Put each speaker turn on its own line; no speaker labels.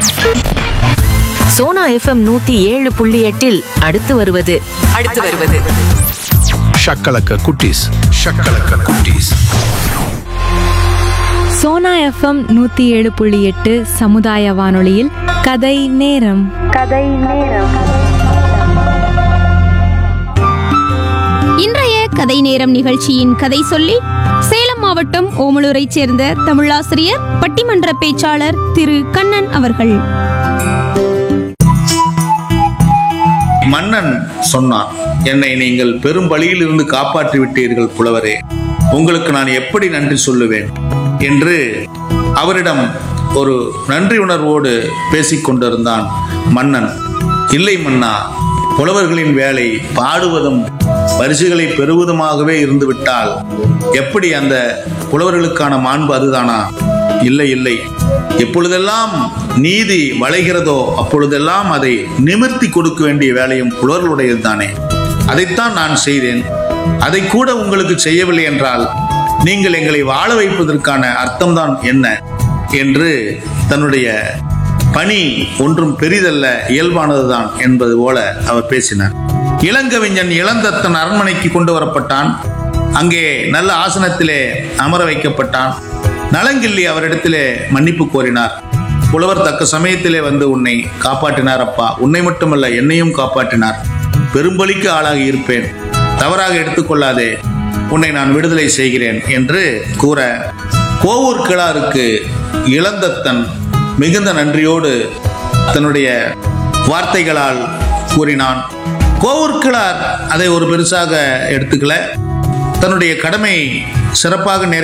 Sona FM நூத்தி ஏழு புள்ளி எட்டில் அடுத்து வருவது அடுத்து வருவது
ஷக்கலக்க குட்டீஸ் ஷக்கலக்க குட்டீஸ்
சோனா எஃப்எம் நூற்றி ஏழு புள்ளி எட்டு சமுதாய வானொலியில் கதை நேரம்
இன்றைய கதை நேரம் நிகழ்ச்சியின் கதை சொல்லி சேலம் மாவட்டம் ஓமலூரைச் சேர்ந்த தமிழாசிரியர் பட்டிமன்ற பேச்சாளர் திரு கண்ணன் அவர்கள்
மன்னன் சொன்னான் என்னை நீங்கள் பெரும் பலியிலிருந்து காப்பாற்றி விட்டீர்கள் புலவரே உங்களுக்கு நான் எப்படி நன்றி சொல்லுவேன் என்று அவரிடம் ஒரு நன்றி உணர்வோடு பேசிக் கொண்டிருந்தான் மன்னன் இல்லை மன்னா புலவர்களின் வேலை பாடுவதும் பரிசுகளை பெறுவதுமாகவே இருந்துவிட்டால் எப்படி அந்த புலவர்களுக்கான மாண்பு அதுதானா இல்லை இல்லை எப்பொழுதெல்லாம் நீதி வளைகிறதோ அப்பொழுதெல்லாம் அதை நிமிர்த்தி கொடுக்க வேண்டிய வேலையும் புலவர்களுடையது தானே அதைத்தான் நான் செய்தேன் அதை கூட உங்களுக்கு செய்யவில்லை என்றால் நீங்கள் எங்களை வாழ வைப்பதற்கான அர்த்தம்தான் என்ன என்று தன்னுடைய பணி ஒன்றும் பெரிதல்ல இயல்பானதுதான் என்பது போல அவர் பேசினார் இளங்கவிஞன் இளந்தத்தன் அரண்மனைக்கு கொண்டு வரப்பட்டான் அங்கே நல்ல ஆசனத்திலே அமர வைக்கப்பட்டான் நலங்கிள்ளி அவரிடத்திலே மன்னிப்பு கோரினார் புலவர் தக்க சமயத்திலே வந்து உன்னை காப்பாற்றினார் அப்பா உன்னை மட்டுமல்ல என்னையும் காப்பாற்றினார் பெரும்பலிக்கு ஆளாகி இருப்பேன் தவறாக எடுத்துக்கொள்ளாதே உன்னை நான் விடுதலை செய்கிறேன் என்று கூற கோவூர் கிழாருக்கு இளந்தத்தன் மிகுந்த நன்றியோடு தன்னுடைய வார்த்தைகளால் கூறினான் கோவூர் கிழார் அதை ஒரு பெருசாக எடுத்துக்கல தன்னுடைய கடமை சிறப்பாக நிறைவே